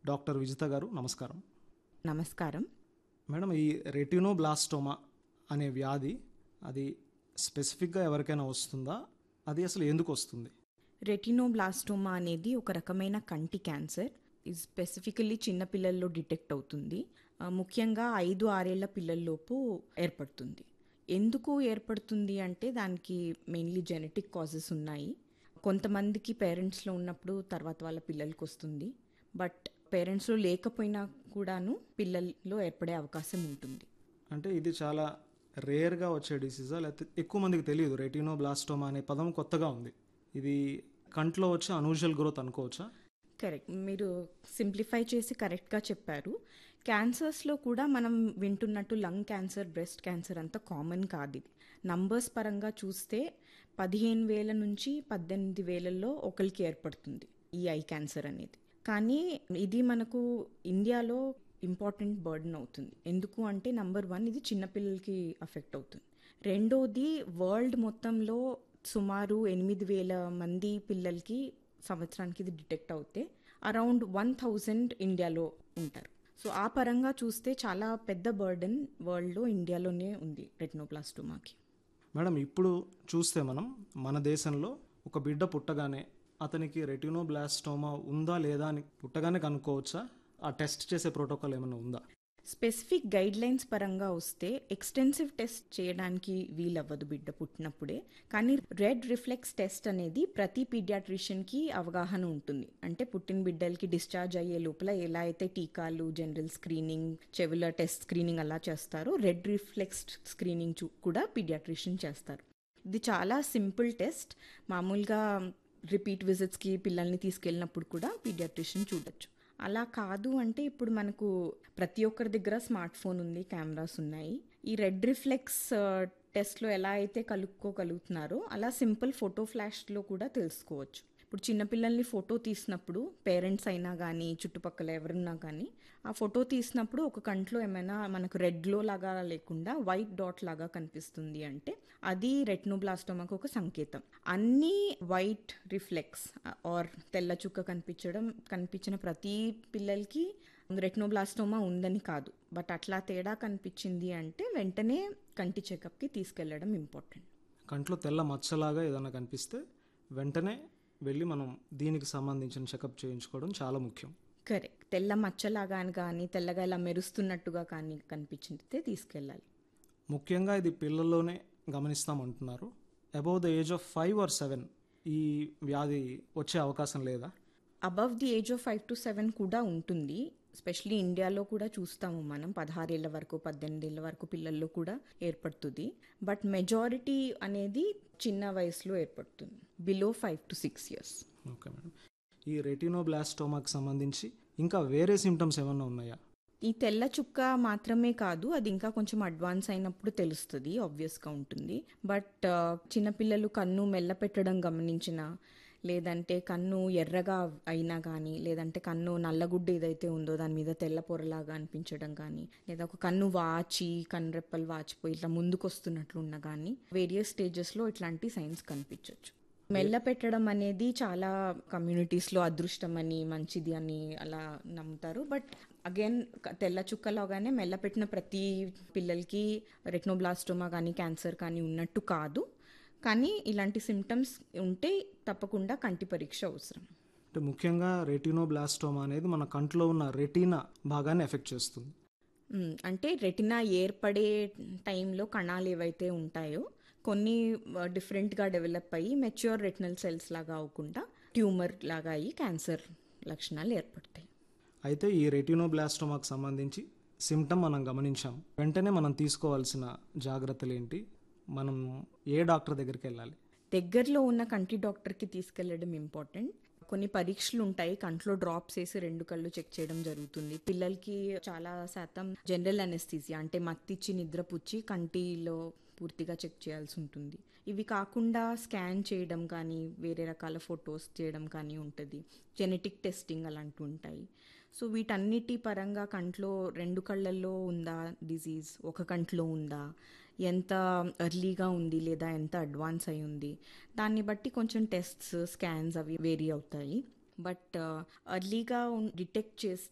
doctor Vijitha గారు నమస్కారం నమస్కారం మేడం ఈ రెటినోబ్లాస్టోమా అనే వ్యాధి అది స్పెసిఫిక్గా ఎవరికైనా వస్తుందా అది అసలు ఎందుకు వస్తుంది రెటినోబ్లాస్టోమా అనేది ఒక రకమైన కంటి క్యాన్సర్ ఇది స్పెసిఫికల్లీ చిన్న పిల్లల్లో డిటెక్ట్ అవుతుంది ఆ, ముఖ్యంగా ఐదు ఆరేళ్ల పిల్లల్లోపు ఏర్పడుతుంది ఎందుకు ఏర్పడుతుంది అంటే దానికి మెయిన్లీ జెనెటిక్ కాజెస్ ఉన్నాయి కొంతమందికి పేరెంట్స్లో ఉన్నప్పుడు తర్వాత వాళ్ళ పిల్లలకి వస్తుంది బట్ పేరెంట్స్లో లేకపోయినా కూడాను పిల్లల్లో ఏర్పడే అవకాశం ఉంటుంది అంటే ఇది చాలా రేర్గా వచ్చే డిసీజా లేకపోతే ఎక్కువ మందికి తెలియదు రెటినోబ్లాస్టోమా అనే పదం కొత్తగా ఉంది ఇది కంట్లో వచ్చే అనూజువల్ గ్రోత్ అనుకోవచ్చా కరెక్ట్ మీరు సింప్లిఫై చేసి కరెక్ట్గా చెప్పారు క్యాన్సర్స్లో కూడా మనం వింటున్నట్టు లంగ్ క్యాన్సర్ బ్రెస్ట్ క్యాన్సర్ అంత కామన్ కాదు ఇది నంబర్స్ పరంగా చూస్తే పదిహేను వేల నుంచి పద్దెనిమిది వేలల్లో ఒకరికి ఏర్పడుతుంది ఈ ఐ క్యాన్సర్ అనేది కానీ ఇది మనకు ఇండియాలో ఇంపార్టెంట్ బర్డన్ అవుతుంది ఎందుకు అంటే నంబర్ వన్ ఇది చిన్నపిల్లలకి అఫెక్ట్ అవుతుంది రెండోది వరల్డ్ మొత్తంలో సుమారు ఎనిమిది వేల మంది పిల్లలకి సంవత్సరానికి ఇది డిటెక్ట్ అవుతే అరౌండ్ వన్ థౌజండ్ ఇండియాలో ఉంటారు సో ఆ పరంగా చూస్తే చాలా పెద్ద బర్డన్ వరల్డ్లో ఇండియాలోనే ఉంది రెటినోప్లాస్టోమాకి మేడం ఇప్పుడు చూస్తే మనం మన దేశంలో ఒక బిడ్డ పుట్టగానే అతనికి రెటినోబ్లాస్టోమా ఉందా లేదా అని పుట్టగానే కనుక్కోవచ్చా ఆ టెస్ట్ చేసే ప్రోటోకాల్ ఏమైనా ఉందా స్పెసిఫిక్ గైడ్ లైన్స్ పరంగా వస్తే ఎక్స్టెన్సివ్ టెస్ట్ చేయడానికి వీలవ్వదు బిడ్డ పుట్టినప్పుడే కానీ రెడ్ రిఫ్లెక్స్ టెస్ట్ అనేది ప్రతి పీడియాట్రిషియన్కి అవగాహన ఉంటుంది అంటే పుట్టిన బిడ్డలకి డిశ్చార్జ్ అయ్యే లోపల ఎలా అయితే టీకాలు జనరల్ స్క్రీనింగ్ చెవుల టెస్ట్ స్క్రీనింగ్ అలా చేస్తారో రెడ్ రిఫ్లెక్స్ స్క్రీనింగ్ చూ- కూడా పీడియాట్రిషియన్ చేస్తారు ఇది చాలా సింపుల్ టెస్ట్ మామూలుగా రిపీట్ విజిట్స్కి పిల్లల్ని తీసుకెళ్ళినప్పుడు కూడా పీడియాట్రిషియన్ చూడొచ్చు అలా కాదు అంటే ఇప్పుడు మనకు ప్రతి ఒక్కరి దగ్గర స్మార్ట్ ఫోన్ ఉంది కెమెరాస్ ఉన్నాయి ఈ రెడ్ రిఫ్లెక్స్ టెస్ట్లో ఎలా అయితే కలుపుకోగలుగుతున్నారో అలా సింపుల్ ఫోటో ఫ్లాష్లో కూడా తెలుసుకోవచ్చు ఇప్పుడు చిన్నపిల్లల్ని ఫోటో తీసినప్పుడు పేరెంట్స్ అయినా కానీ చుట్టుపక్కల ఎవరున్నా కానీ ఆ ఫోటో తీసినప్పుడు ఒక కంట్లో ఏమైనా మనకు రెడ్ గ్లో లాగా లేకుండా వైట్ డాట్ లాగా కనిపిస్తుంది అంటే అది రెట్నోబ్లాస్టోమాకు ఒక సంకేతం అన్ని వైట్ రిఫ్లెక్స్ ఆర్ తెల్ల చుక్క కనిపించడం కనిపించిన ప్రతి పిల్లలకి రెట్నోబ్లాస్టోమా ఉందని కాదు బట్ అట్లా తేడా కనిపించింది అంటే వెంటనే కంటి చెకప్కి తీసుకెళ్లడం ఇంపార్టెంట్ కంట్లో తెల్ల మచ్చలాగా ఏదైనా కనిపిస్తే వెంటనే వెళ్ళి మనం దీనికి సంబంధించిన చెకప్ చేయించుకోవడం చాలా ముఖ్యం కరెక్ట్ తెల్ల మచ్చలాగా కానీ తెల్లగా ఇలా మెరుస్తున్నట్టుగా కానీ కనిపించితే తీసుకెళ్ళాలి ముఖ్యంగా ఇది పిల్లల్లోనే గమనిస్తామంటున్నారు above the age of five or seven ఈ వ్యాధి వచ్చే అవకాశం లేదా above the age of five to seven కూడా ఉంటుంది ఎస్పెషలీ ఇండియాలో కూడా చూస్తాము మనం పదహారేళ్ల వరకు పద్దెనిమిదేళ్ల వరకు పిల్లల్లో కూడా ఏర్పడుతుంది బట్ మెజారిటీ అనేది చిన్న వయసులో ఏర్పడుతుంది below five to six years okay madam ఈ రెటినోబ్లాస్టోమాకి సంబంధించి ఇంకా వేరే సిమ్టమ్స్ ఏమైనా ఉన్నాయా ఈ తెల్ల చుక్క మాత్రమే కాదు అది ఇంకా కొంచెం అడ్వాన్స్ అయినప్పుడు తెలుస్తుంది ఆబ్వియస్గా ఉంటుంది బట్ చిన్నపిల్లలు కన్ను మెల్ల పెట్టడం గమనించిన లేదంటే కన్ను ఎర్రగా అయినా కానీ లేదంటే కన్ను నల్లగుడ్డ ఏదైతే ఉందో దాని మీద తెల్ల పొరలాగా అనిపించడం కానీ లేదా ఒక కన్ను వాచి కన్ను వాచిపోయి ఇట్లా ముందుకు వస్తున్నట్లు ఉన్న కానీ వేరియస్ స్టేజెస్లో ఇట్లాంటి సైన్స్ కనిపించవచ్చు మెల్ల పెట్టడం అనేది చాలా కమ్యూనిటీస్లో అదృష్టం అని మంచిది అని అలా నమ్ముతారు బట్ అగైన్ తెల్ల చుక్కలోగానే మెల్ల పెట్టిన ప్రతి పిల్లలకి రెట్నోబ్లాస్టోమా కానీ క్యాన్సర్ కానీ ఉన్నట్టు కాదు కానీ ఇలాంటి సిమ్టమ్స్ ఉంటే తప్పకుండా కంటి పరీక్ష అవసరం అంటే ముఖ్యంగా రెటినోబ్లాస్టోమా అనేది మన కంట్లో ఉన్న రెటీనా భాగాన్ని ఎఫెక్ట్ చేస్తుంది మ్, అంటే రెటినా ఏర్పడే టైంలో కణాలు ఏవైతే ఉంటాయో కొన్ని డిఫరెంట్గా డెవలప్ అయ్యి మెచ్యూర్ రెటినల్ సెల్స్ లాగా అవ్వకుండా ట్యూమర్ లాగా అయ్యి క్యాన్సర్ లక్షణాలు ఏర్పడతాయి అయితే ఈ రెటినోబ్లాస్టోమాకి సంబంధించి సిమ్టమ్ మనం గమనించాం వెంటనే మనం తీసుకోవాల్సిన జాగ్రత్తలు ఏంటి మనం ఏ డాక్టర్ దగ్గరికి వెళ్ళాలి దగ్గరలో ఉన్న కంటి డాక్టర్కి తీసుకెళ్లడం ఇంపార్టెంట్ కొన్ని పరీక్షలు ఉంటాయి కంట్లో డ్రాప్స్ వేసి రెండు కళ్ళు చెక్ చేయడం జరుగుతుంది పిల్లలకి చాలా శాతం జనరల్ అనెస్థీసియా అంటే మత్తిచ్చి నిద్రపుచ్చి కంటిలో పూర్తిగా చెక్ చేయాల్సి ఉంటుంది ఇవి కాకుండా స్కాన్ చేయడం కానీ వేరే రకాల ఫొటోస్ చేయడం కానీ ఉంటుంది జెనెటిక్ టెస్టింగ్ అలాంటివి ఉంటాయి సో వీటన్నిటి పరంగా కంట్లో రెండు కళ్ళల్లో ఉందా డిజీజ్ ఒక కంట్లో ఉందా ఎంత ఎర్లీగా ఉంది లేదా ఎంత అడ్వాన్స్ అయి ఉంది దాన్ని బట్టి కొంచెం టెస్ట్స్ స్కాన్స్ అవి వేరీ అవుతాయి బట్ ఎర్లీగా డిటెక్ట్ చేస్తే